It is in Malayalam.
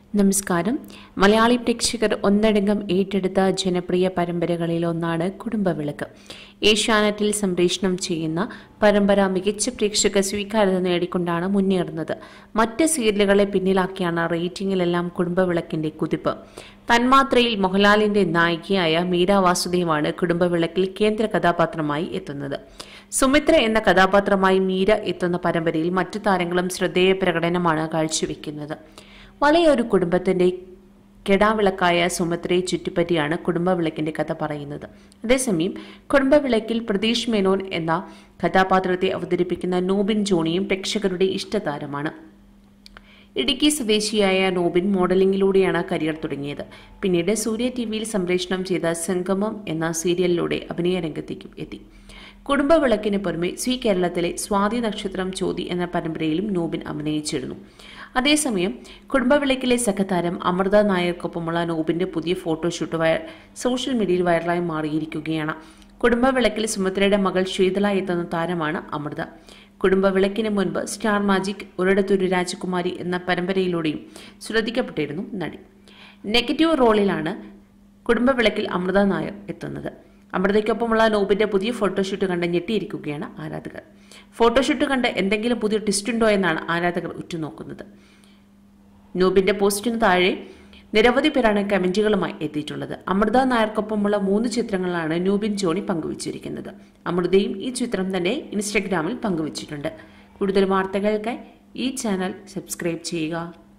നമസ്കാരം മലയാളി പ്രേക്ഷകർ ഒന്നടങ്കം ഏറ്റെടുത്ത ജനപ്രിയ പരമ്പരകളിൽ ഒന്നാണ് കുടുംബവിളക്ക് ഏഷ്യാനെറ്റിൽ സംപ്രേഷണം ചെയ്യുന്ന പരമ്പര മികച്ച പ്രേക്ഷക സ്വീകാര്യത നേടിക്കൊണ്ടാണ് മുന്നേറുന്നത് മറ്റ് സീരിയലുകളെ പിന്നിലാക്കിയാണ് റേറ്റിംഗിലെല്ലാം കുടുംബവിളക്കിന്റെ കുതിപ്പ് തന്മാത്രയിൽ മോഹൻലാലിന്റെ നായികയായ മീര വാസുദേവാണ് കുടുംബവിളക്കിൽ കേന്ദ്ര കഥാപാത്രമായി എത്തുന്നത് സുമിത്ര എന്ന കഥാപാത്രമായി മീര എത്തുന്ന പരമ്പരയിൽ മറ്റു താരങ്ങളും ശ്രദ്ധേയ പ്രകടനമാണ് കാഴ്ചവെക്കുന്നത് വലിയൊരു കുടുംബത്തിന്റെ കെടാവിളക്കായ സുമിത്രയെ ചുറ്റിപ്പറ്റിയാണ് കുടുംബവിളക്കിന്റെ കഥ പറയുന്നത് അതേസമയം കുടുംബവിളക്കിൽ പ്രതീഷ് മേനോൻ എന്ന കഥാപാത്രത്തെ അവതരിപ്പിക്കുന്ന നോബിൻ ജോണിയും പ്രേക്ഷകരുടെ ഇഷ്ടതാരമാണ് ഇടുക്കി സ്വദേശിയായ നോബിൻ മോഡലിംഗിലൂടെയാണ് കരിയർ തുടങ്ങിയത് പിന്നീട് സൂര്യ ടി വിയിൽ സംപ്രേഷണം ചെയ്ത സംഗമം എന്ന സീരിയലിലൂടെ അഭിനയ രംഗത്തേക്കും എത്തി കുടുംബവിളക്കിന് പുറമെ സ്വീ കേരളത്തിലെ സ്വാതി നക്ഷത്രം ചോതി എന്ന പരമ്പരയിലും നോബിൻ അഭിനയിച്ചിരുന്നു അതേസമയം കുടുംബവിളക്കിലെ സഹതാരം അമൃത നായർക്കൊപ്പമുള്ള നോബിന്റെ പുതിയ ഫോട്ടോഷൂട്ട് വൈ- സോഷ്യൽ മീഡിയയിൽ വൈറലായി മാറിയിരിക്കുകയാണ് കുടുംബവിളക്കിൽ സുമിത്രയുടെ മകൾ ശ്വേതല എത്തുന്ന താരമാണ് അമൃത കുടുംബവിളക്കിന് മുൻപ് സ്റ്റാർ മാജിക് ഒരിടത്തൊരു രാജകുമാരി എന്ന പരമ്പരയിലൂടെയും ശ്രദ്ധിക്കപ്പെട്ടിരുന്നു നടി നെഗറ്റീവ് റോളിലാണ് കുടുംബവിളക്കിൽ അമൃത നായർ എത്തുന്നത് അമൃതയ്ക്കൊപ്പമുള്ള നോബിന്റെ പുതിയ ഫോട്ടോഷൂട്ട് കണ്ട് ഞെട്ടിയിരിക്കുകയാണ് ആരാധകർ ഫോട്ടോഷൂട്ട് കണ്ട് എന്തെങ്കിലും പുതിയ ട്വിസ്റ്റ് ഉണ്ടോ എന്നാണ് ആരാധകർ ഉറ്റുനോക്കുന്നത് നോബിന്റെ പോസ്റ്റിന് താഴെ നിരവധി പേരാണ് കമന്റുകളുമായി എത്തിയിട്ടുള്ളത് അമൃത നായർക്കൊപ്പമുള്ള മൂന്ന് ചിത്രങ്ങളാണ് നൂബിൻ ജോണി പങ്കുവച്ചിരിക്കുന്നത് അമൃതയും ഈ ചിത്രം തന്നെ ഇൻസ്റ്റഗ്രാമിൽ പങ്കുവച്ചിട്ടുണ്ട് കൂടുതൽ വാർത്തകൾക്കായി ഈ ചാനൽ സബ്സ്ക്രൈബ് ചെയ്യുക